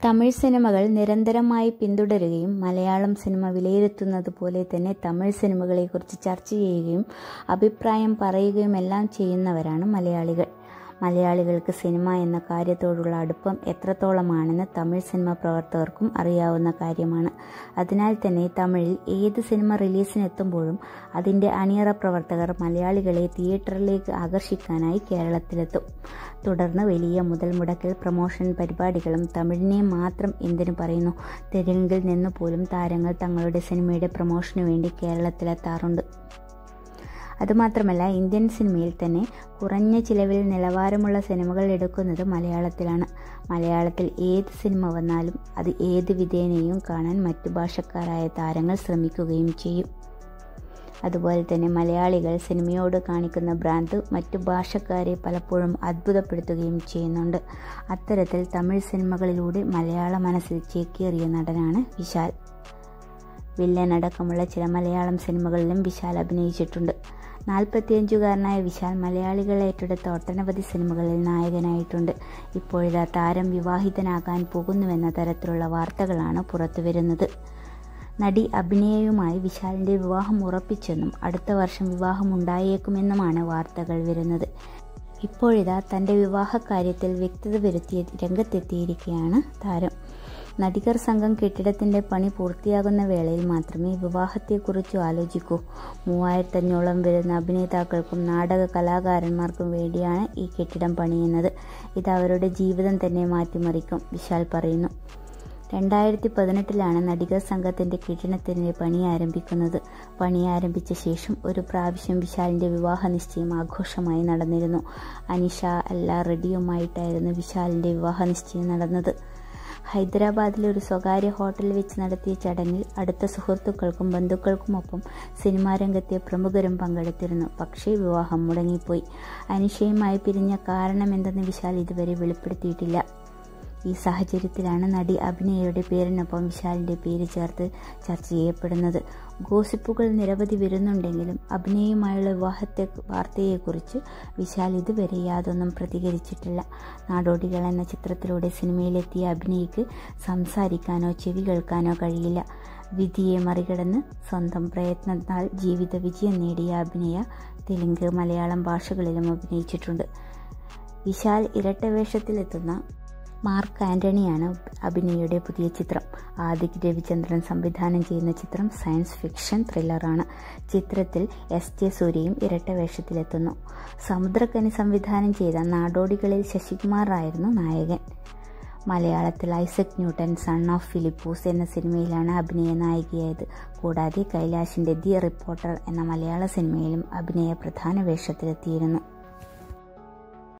തമിഴ് സിനിമകൾ നിരന്തരമായി പിന്തുടരുകയും മലയാളം സിനിമ വിലയിരുത്തുന്നത് പോലെ തന്നെ തമിഴ് സിനിമകളെക്കുറിച്ച് ചർച്ച ചെയ്യുകയും അഭിപ്രായം പറയുകയുമെല്ലാം ചെയ്യുന്നവരാണ് മലയാളികൾ മലയാളികൾക്ക് സിനിമ എന്ന കാര്യത്തോടുള്ള അടുപ്പം എത്രത്തോളമാണെന്ന് തമിഴ് സിനിമ പ്രവർത്തകർക്കും അറിയാവുന്ന കാര്യമാണ് അതിനാൽ തന്നെ തമിഴിൽ ഏത് സിനിമ റിലീസിനെത്തുമ്പോഴും അതിൻ്റെ അണിയറ പ്രവർത്തകർ മലയാളികളെ തിയേറ്ററിലേക്ക് ആകർഷിക്കാനായി കേരളത്തിലെത്തും തുടർന്ന് വലിയ മുതൽ മുടക്കൽ പ്രൊമോഷൻ പരിപാടികളും തമിഴിനെ മാത്രം എന്തിനു പറയുന്നു തെലുങ്കിൽ നിന്ന് പോലും താരങ്ങൾ തങ്ങളുടെ സിനിമയുടെ പ്രൊമോഷനു വേണ്ടി കേരളത്തിലെത്താറുണ്ട് അതുമാത്രമല്ല ഇന്ത്യൻ സിനിമയിൽ തന്നെ കുറഞ്ഞ ചിലവിൽ നിലവാരമുള്ള സിനിമകൾ എടുക്കുന്നത് മലയാളത്തിലാണ് മലയാളത്തിൽ ഏത് സിനിമ വന്നാലും അത് ഏത് വിധേനയും കാണാൻ മറ്റു ഭാഷക്കാരായ താരങ്ങൾ ശ്രമിക്കുകയും ചെയ്യും അതുപോലെ തന്നെ മലയാളികൾ സിനിമയോട് കാണിക്കുന്ന ഭ്രാന്ത് മറ്റു ഭാഷക്കാരെ പലപ്പോഴും അത്ഭുതപ്പെടുത്തുകയും ചെയ്യുന്നുണ്ട് അത്തരത്തിൽ തമിഴ് സിനിമകളിലൂടെ മലയാള മനസ്സിൽ ചേക്കേറിയ നടനാണ് വിശാൽ വില്ലൻ അടക്കമുള്ള ചില മലയാളം സിനിമകളിലും വിശാൽ അഭിനയിച്ചിട്ടുണ്ട് നാൽപ്പത്തിയഞ്ചുകാരനായ വിശാൽ മലയാളികൾ ഏറ്റെടുത്ത ഒട്ടനവധി സിനിമകളിൽ നായകനായിട്ടുണ്ട് ഇപ്പോഴിതാ താരം വിവാഹിതനാകാൻ പോകുന്നുവെന്ന തരത്തിലുള്ള വാർത്തകളാണ് പുറത്തുവരുന്നത് നടി അഭിനയയുമായി വിശാലിൻ്റെ വിവാഹം ഉറപ്പിച്ചെന്നും അടുത്ത വർഷം വിവാഹം ഉണ്ടായേക്കുമെന്നുമാണ് വാർത്തകൾ വരുന്നത് ഇപ്പോഴിതാ തൻ്റെ വിവാഹകാര്യത്തിൽ വ്യക്തത വരുത്തി രംഗത്തെത്തിയിരിക്കുകയാണ് താരം നടികർ സംഘം കെട്ടിടത്തിൻ്റെ പണി പൂർത്തിയാകുന്ന വേളയിൽ മാത്രമേ വിവാഹത്തെക്കുറിച്ച് ആലോചിക്കൂ മൂവായിരത്തഞ്ഞോളം വരുന്ന അഭിനേതാക്കൾക്കും നാടക കലാകാരന്മാർക്കും വേണ്ടിയാണ് ഈ കെട്ടിടം പണിയുന്നത് ഇത് അവരുടെ ജീവിതം തന്നെ മാറ്റിമറിക്കും വിശാൽ പറയുന്നു രണ്ടായിരത്തി പതിനെട്ടിലാണ് നടികർ സംഘത്തിൻ്റെ കെട്ടിടത്തിൻ്റെ പണി ആരംഭിക്കുന്നത് പണി ആരംഭിച്ച ശേഷം ഒരു പ്രാവശ്യം വിശാലിൻ്റെ വിവാഹ നിശ്ചയം ആഘോഷമായി നടന്നിരുന്നു അനിഷ അല്ല റെഡിയുമായിട്ടായിരുന്നു വിശാലിൻ്റെ വിവാഹ നിശ്ചയം നടന്നത് ഹൈദരാബാദിലെ ഒരു സ്വകാര്യ ഹോട്ടലിൽ വെച്ച് നടത്തിയ ചടങ്ങിൽ അടുത്ത സുഹൃത്തുക്കൾക്കും ബന്ധുക്കൾക്കുമൊപ്പം സിനിമാ രംഗത്തെ പ്രമുഖരും പങ്കെടുത്തിരുന്നു പക്ഷേ വിവാഹം മുടങ്ങിപ്പോയി അനിഷയുമായി പിരിഞ്ഞ കാരണമെന്തെന്ന് വിശാൽ ഇതുവരെ വെളിപ്പെടുത്തിയിട്ടില്ല ഈ സാഹചര്യത്തിലാണ് നടി അഭിനയയുടെ പേരിനൊപ്പം വിശാലിൻ്റെ പേര് ചേർത്ത് ചർച്ച ചെയ്യപ്പെടുന്നത് ഗോസിപ്പുകൾ നിരവധി വരുന്നുണ്ടെങ്കിലും അഭിനയുമായുള്ള വിവാഹത്തെ വാർത്തയെക്കുറിച്ച് വിശാൽ ഇതുവരെ യാതൊന്നും പ്രതികരിച്ചിട്ടില്ല നാടോടികൾ എന്ന ചിത്രത്തിലൂടെ സിനിമയിലെത്തിയ അഭിനയ്ക്ക് സംസാരിക്കാനോ ചെവി കേൾക്കാനോ കഴിയില്ല വിധിയെ മറികടന്ന് സ്വന്തം പ്രയത്നത്താൽ ജീവിത വിജയം നേടിയ അഭിനയ തെലുങ്ക് മലയാളം ഭാഷകളിലും അഭിനയിച്ചിട്ടുണ്ട് വിശാൽ ഇരട്ടവേഷത്തിലെത്തുന്ന മാർക്ക് ആൻ്റണിയാണ് അഭിനയയുടെ പുതിയ ചിത്രം ആദിക് രവിചന്ദ്രൻ സംവിധാനം ചെയ്യുന്ന ചിത്രം സയൻസ് ഫിക്ഷൻ ത്രില്ലറാണ് ചിത്രത്തിൽ എസ് ജെ സൂര്യയും ഇരട്ട വേഷത്തിലെത്തുന്നു സമുദ്രക്കനി സംവിധാനം ചെയ്ത നാടോടികളിൽ ശശികുമാർ ആയിരുന്നു നായകൻ മലയാളത്തിൽ Isaac Newton son of Philipose എന്ന സിനിമയിലാണ് അഭിനയ നായികയായത് കൂടാതെ കൈലാഷിൻ്റെ ദി റിപ്പോർട്ടർ എന്ന മലയാള സിനിമയിലും അഭിനയ പ്രധാന വേഷത്തിലെത്തിയിരുന്നു